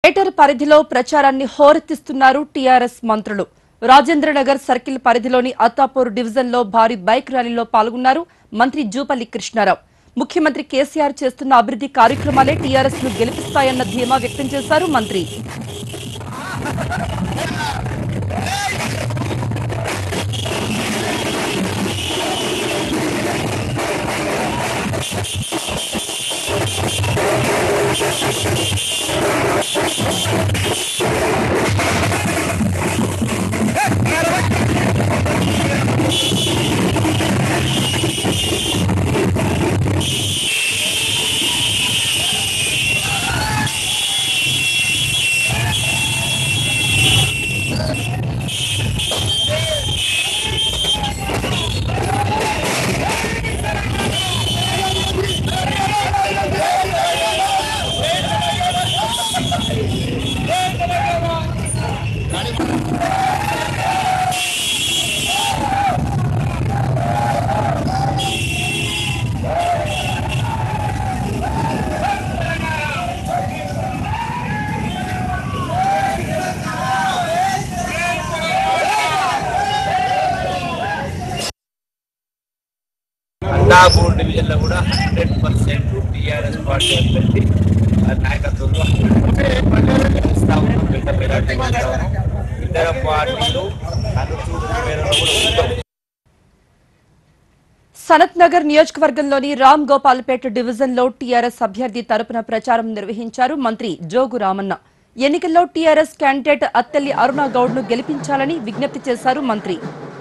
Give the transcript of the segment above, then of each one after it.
Greater పరిధిలో ప్రచారాన్ని హోరెత్తిస్తున్నారు TRS మంత్రులు రాజేంద్రనగర్ సర్కిల్ పరిధిలోని అత్తాపూర్ డివిజన్లో భారీ బైక్ ర్యాలీలో పాల్గొన్నారు మంత్రి జూపల్లి కృష్ణారావు ముఖ్యమంత్రి కేసీఆర్ చేస్తున్న అభివృద్ధి కార్యక్రమాలే టీఆర్ఎస్ ను గెలిపిస్తాయన్న ధీమా వ్యక్తం చేశారు మంత్రి అందాపూర్ డివిజన్ లో కూడా హండ్రెడ్ పర్సెంట్ టీఆర్ఎస్ పార్టీ అభ్యర్థి ఆ నాయకత్వంలో గెలుస్తా ఉన్నాం పెద్ద మెజార్టీ గెలుస్తాము ఇతర పార్టీలు అనుచూపు మేరకు కూడా ఉంటాం సనత్ నగర్ నియోజకవర్గంలోని రామ్ గోపాల్పేట డివిజన్లో టీఆర్ఎస్ అభ్యర్థి తరపున ప్రచారం నిర్వహించారు మంత్రి జోగు రామన్న ఎన్నికల్లో టీఆర్ఎస్ క్యాండిడేట్ అత్తెల్లి అరుణ గౌడ్ ను గెలిపించాలని విజ్ఞప్తి చేశారు మంత్రి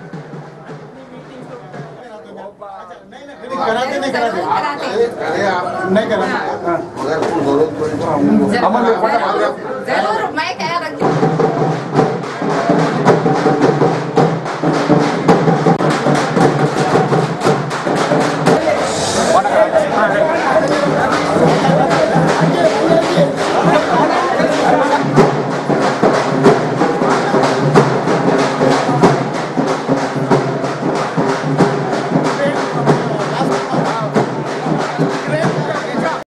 कराते नहीं कराते अरे आप नहीं कराते हाँ। अमन लोग फटाफट